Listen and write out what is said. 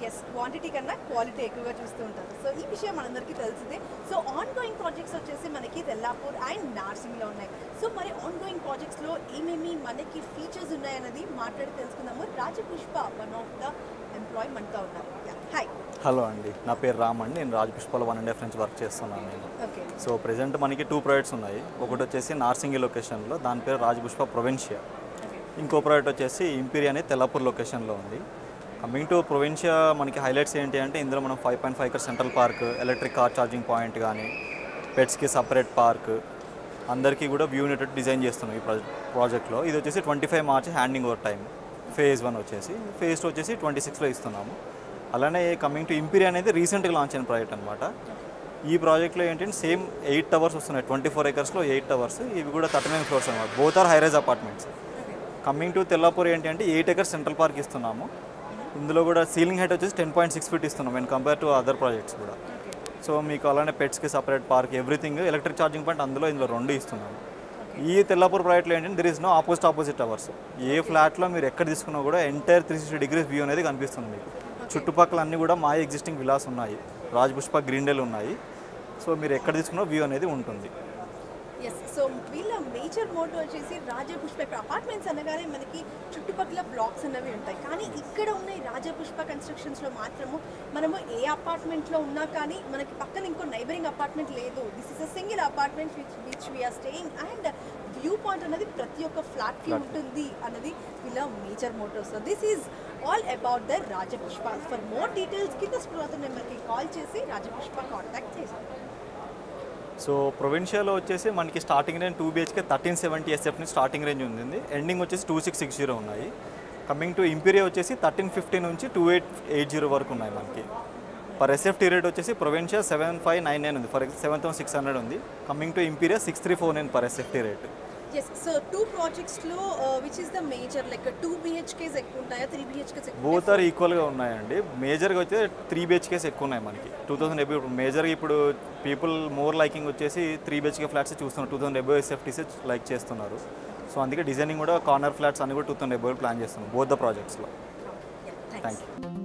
yes quantity కన్నా quality ఎక్కువగా చూస్తూ ఉంటారు సో ఈ విషయం మనందరికీ తెలిసిందే సో ఆన్ గోయింగ్ ప్రాజెక్ట్స్ వచ్చేసి మనకి తెల్లాపూర్ అండ్ నార్సింగ్లో ఉన్నాయి సో మరి ఆన్ గోయింగ్ ప్రాజెక్ట్స్లో ఏమేమి మనకి ఫీచర్స్ ఉన్నాయన్నది మాట్లాడి తెలుసుకుందాము Rajapushpa one of the employee మనతో ఉన్నారు హాయ్ హలో అండి నా పేరు రామ్ అండి నేను రాజపుష్పాల వన్ అండ్ హాఫ్ నుంచి వర్క్ చేస్తున్నాను నేను ఓకే సో ప్రెజెంట్ మనకి టూ ప్రాజెక్ట్స్ ఉన్నాయి ఒకటి వచ్చేసి నార్సింగి లొకేషన్లో దాని పేరు రాజపుష్ప ప్రొవిన్షియా ఇంకో ప్రాజెక్ట్ వచ్చేసి ఇంపీరియా అని తెల్లాపూర్ లొకేషన్లో ఉంది కమింగ్ టు ప్రొవిన్షియా మనకి హైలైట్స్ ఏంటి అంటే ఇందులో మనం five point five central park electric car charging point కానీ పెట్స్కి సపరేట్ పార్క్ అందరికీ కూడా వ్యూ యూనిట్ డిజైన్ చేస్తున్నాం ఈ ప్రాజెక్ట్ ప్రాజెక్ట్లో ఇది వచ్చేసి twenty five March handing over time phase one వచ్చేసి ఫేజ్ టూ వచ్చేసి ట్వంటీ సిక్స్లో ఇస్తున్నాము అలానే కమింగ్ టు ఇంపీరియా అనేది రీసెంట్గా లాంచ్ అయిన ప్రాజెక్ట్ అనమాట ఈ ప్రాజెక్ట్లో ఏంటంటే సేమ్ ఎయిట్ టవర్స్ వస్తున్నాయి ట్వంటీ ఫోర్ ఎకర్స్లో ఎయిట్ టవర్స్ ఇవి కూడా థర్టీ నైన్ ఫ్లోర్స్ అనమాట both are high rise apartments coming to Tellapur ఏంటి అంటే ఎయిట్ ఎకర్స్ సెంట్రల్ పార్క్ ఇస్తున్నాము ఇందులో కూడా సీలింగ్ హైట్ వచ్చేసి టెన్ పాయింట్ సిక్స్ ఫీట్ ఇస్తున్నాం when compare to other projects కూడా సో మీకు అలానే పెట్స్కి separate park everything electric charging point అందులో ఇందులో రెండు ఇస్తున్నాము ఈ తెల్లాపూర్ ప్రాజెక్ట్లో ఏంటంటే there is no opposite opposite towers ఏ ఫ్లాట్లో మీరు ఎక్కడ తీసుకున్నా కూడా entire three sixty degrees view అనేది కనిపిస్తుంది మీకు చుట్టుపక్కల అన్నీ కూడా మా ఎగ్జిస్టింగ్ విలాస్ ఉన్నాయి రాజ్పుష్ప గ్రీన్డేల్ ఉన్నాయి సో మీరు ఎక్కడ తీసుకున్నా వ్యూ అనేది ఉంటుంది ఎస్ సో వీళ్ళ మేజర్ మోటో వచ్చేసి రాజపుష్ప ఇప్పుడు అపార్ట్మెంట్స్ అనగానే మనకి చుట్టుపక్కల బ్లాక్స్ అన్నవి ఉంటాయి కానీ ఇక్కడ ఉన్న ఈ రాజపుష్ప కన్స్ట్రక్షన్స్లో మాత్రము మనము ఏ అపార్ట్మెంట్లో ఉన్నా కానీ మనకి పక్కన ఇంకో నైబరింగ్ అపార్ట్మెంట్ లేదు this is a single apartment which which we're staying and view point అనేది ప్రతి ఒక్క ఫ్లాట్కి ఉంటుంది అన్నది వీళ్ళ major motto so this is all about the Rajapushpa for more details కింద స్క్రోల్ నెంబర్కి కాల్ చేసి రాజపుష్ప కాంటాక్ట్ చేసాం సో ప్రొవిన్షియాలో వచ్చేసి మనకి starting range two BHK thirteen seventy S F నుంచి స్టార్టింగ్ రేంజ్ ఉంది ఎండింగ్ వచ్చేసి టూ సిక్స్ సిక్స్ జీరో ఉన్నాయి కమింగ్ టు ఇంపీరియా వచ్చేసి థర్టీన్ ఫిఫ్టీ నుంచి టూ ఎయిట్ ఎయిట్ జీరో వరకు ఉన్నాయి మనకి పర్ ఎస్ఎఫ్టీ రేట్ వచ్చేసి Provincia seven five nine nine ఉంది for seven thousand six hundred ఉంది coming to Imperia six three four nine per S F T rate yes so two ప్రాజెక్ట్స్లో which is the major like two BHKs ఎక్కువ ఉంటాయా three BHKs ఎక్కువ both are ఈక్వల్గా ఉన్నాయండి మేజర్గా వచ్చి త్రీ బిహెచ్కేస్ ఎక్కువ ఉన్నాయి మనకి టూ థౌసండ్ ఎబో మేజర్గా ఇప్పుడు పీపుల్ మోర్ లైకింగ్ వచ్చేసి త్రీ బిహెచ్కే ఫ్లాట్స్ చూస్తున్నారు టూ థౌసండ్ ఎబో ఎస్ఎఫ్టీసీ లైక్ చేస్తున్నారు సో అందుకే డిజైనింగ్ కూడా కార్నర్ ఫ్లాట్స్ అన్ని కూడా టూ థౌసండ్ ఎబో ప్లాన్ చేస్తున్నాం బోత్ ద ప్రాజెక్ట్స్లో థ్యాంక్స్ థ్యాంక్ యూ